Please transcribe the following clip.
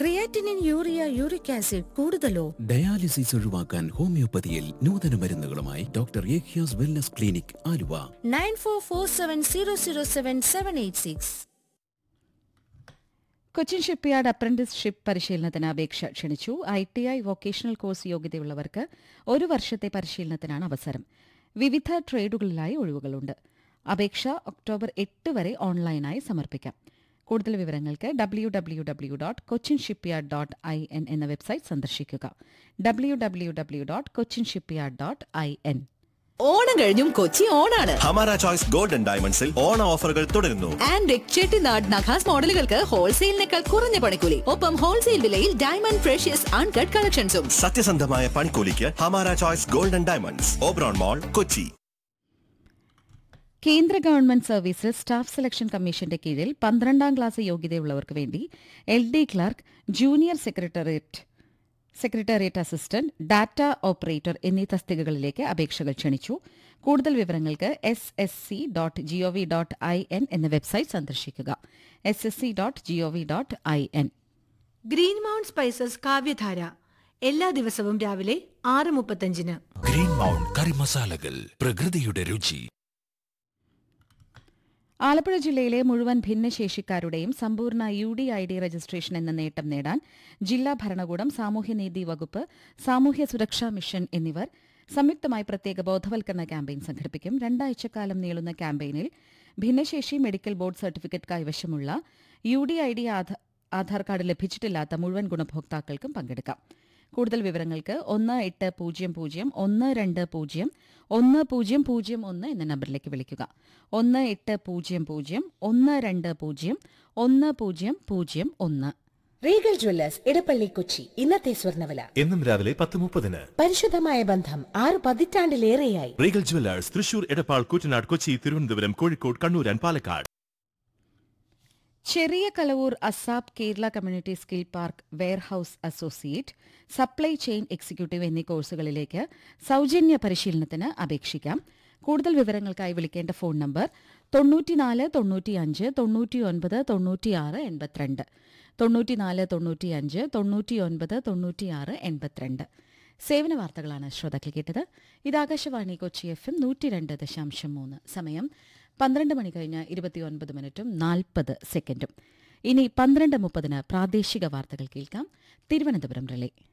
creatinine urea uric acid കൂടുതലോ dialysis ഒഴിവാക്കാൻ ഹോമിയോപ്പതിയിൽ നൂതന മരുന്നുകളുമായി ഡോക്ടർ ഏഖ്യാസ് wellness clinic Aluva nine four four seven zero zero seven seven eight six Cochin shipyard apprenticeship പരിശീലനത്തിന് അപേക്ഷ ക്ഷണിച്ചു I T I vocational course യോഗ്യതയുള്ളവർക്ക് ഒരു വർഷത്തെ പരിശീലനത്തിനാണ് അവസരം വിവിധ ട്രേഡുകളിലായി ഒഴിവുകളുണ്ട് അപേക്ഷ ഒക്ടോബർ എട്ട് വരെ ഓൺലൈനായി സമർപ്പിക്കാം കൂടുതൽ വിവരങ്ങൾക്ക് W W W dot Cochin shipyard dot I N എന്ന വെബ്സൈറ്റ് സന്ദർശിക്കുക W W W dot Cochin shipyard dot I N Onam കഴിഞ്ഞും കൊച്ചി ഓണാണ് ഹമാര ചോയ്സ് ഗോൾഡൻ ഡയമണ്ട്സിൽ ഓണ ഓഫറുകൾ തുടരുന്നു ആൻഡ് ചെട്ടിനാട് നഖാസ് മോഡലുകൾക്ക് ഹോൾസെയിലിനേക്കാൾ കുറഞ്ഞ പണിക്കൂലി ഒപ്പം ഹോൾസെയിൽ വിലയിൽ ഡയമണ്ട് ഫ്രഷ്യസ് അൺകട്ട് കളക്ഷൻസും സത്യസന്ധമായ പണിക്കൂലിക്ക് Hamara choice golden diamonds Oberon mall Kochi കേന്ദ്ര ഗവൺമെന്റ് സർവീസിൽ സ്റ്റാഫ് സെലക്ഷൻ കമ്മീഷന്റെ കീഴിൽ പന്ത്രണ്ടാം ക്ലാസ് യോഗ്യതയുള്ളവർക്ക് വേണ്ടി L D clerk junior secretariat secretariat assistant data operator എന്നീ തസ്തികകളിലേക്ക് അപേക്ഷകൾ ക്ഷണിച്ചു കൂടുതൽ വിവരങ്ങൾക്ക് S S C dot GOV dot I N എന്ന വെബ്സൈറ്റ് സന്ദർശിക്കുക S S C dot GOV dot I N green mount spices കാവ്യധാര എല്ലാ ദിവസവും രാവിലെ ആറ് മുപ്പത്തഞ്ചിന് ഗ്രീൻ മൗണ്ട് കറി മസാലകൾ പ്രകൃതിയുടെ രുചി ആലപ്പുഴ ജില്ലയിലെ മുഴുവൻ ഭിന്നശേഷിക്കാരുടെയും സമ്പൂർണ്ണ U D I D registration എന്ന നേട്ടം നേടാൻ ജില്ലാ ഭരണകൂടം സാമൂഹ്യനീതി വകുപ്പ് സാമൂഹ്യ സുരക്ഷാ മിഷൻ എന്നിവർ സംയുക്തമായി പ്രത്യേക ബോധവൽക്കരണ ക്യാമ്പയിൻ സംഘടിപ്പിക്കും രണ്ടാഴ്ചക്കാലം നീളുന്ന ക്യാമ്പയിനിൽ ഭിന്നശേഷി മെഡിക്കൽ ബോർഡ് സർട്ടിഫിക്കറ്റ് കൈവശമുള്ള U D I D Aadhaar card ലഭിച്ചിട്ടില്ലാത്ത മുഴുവൻ ഗുണഭോക്താക്കൾക്കും പങ്കെടുക്കാം കൂടുതൽ വിവരങ്ങൾക്ക് ഒന്ന് എട്ട് പൂജ്യം പൂജ്യം ഒന്ന് രണ്ട് പൂജ്യം ഒന്ന് പൂജ്യം പൂജ്യം ഒന്ന് എന്ന നമ്പറിലേക്ക് വിളിക്കുക ഒന്ന് എട്ട് പൂജ്യം പൂജ്യം ഒന്ന് രണ്ട് പൂജ്യം ഒന്ന് പൂജ്യം പൂജ്യം ഒന്ന് റീഗൽ ജ്വല്ലേഴ്സ് ഇടപ്പള്ളി കൊച്ചി ഇന്നത്തെ സ്വർണ്ണവില എന്നും രാവിലെ പത്ത് മുപ്പതിന് പരിശുദ്ധമായ ബന്ധം ആറ് പതിറ്റാണ്ടിലേറെയായി Regal Jewellers Thrissur Edappal Koottanad Kochi Thiruvananthapuram Kozhikode Kannur and Palakkad ചെറിയ Kalavoor ASAP Kerala community skill park warehouse associate supply chain executive എന്നീ കോഴ്സുകളിലേക്ക് സൗജന്യ പരിശീലനത്തിന് അപേക്ഷിക്കാം കൂടുതൽ വിവരങ്ങൾക്കായി വിളിക്കേണ്ട ഫോൺ നമ്പർ തൊണ്ണൂറ്റിനാല് തൊണ്ണൂറ്റിയഞ്ച് തൊണ്ണൂറ്റിയൊൻപത് തൊണ്ണൂറ്റിയാറ് എൺപത്തിരണ്ട് തൊണ്ണൂറ്റിനാല് തൊണ്ണൂറ്റിയഞ്ച് തൊണ്ണൂറ്റിയൊൻപത് തൊണ്ണൂറ്റിയാറ് എൺപത്തിരണ്ട് സേവന വാർത്തകളാണ് ശ്രോതാക്കൾ കേട്ടത് ഇത് ആകാശവാണി കൊച്ചി എഫ് എം നൂറ്റി രണ്ട് ദശാംശം മൂന്ന് സമയം പന്ത്രണ്ട് മണി കഴിഞ്ഞ് ഇരുപത്തിയൊൻപത് മിനിറ്റും നാൽപ്പത് സെക്കൻഡും ഇനി പന്ത്രണ്ട് മുപ്പതിന് പ്രാദേശിക വാർത്തകൾ കേൾക്കാം തിരുവനന്തപുരം റിലേ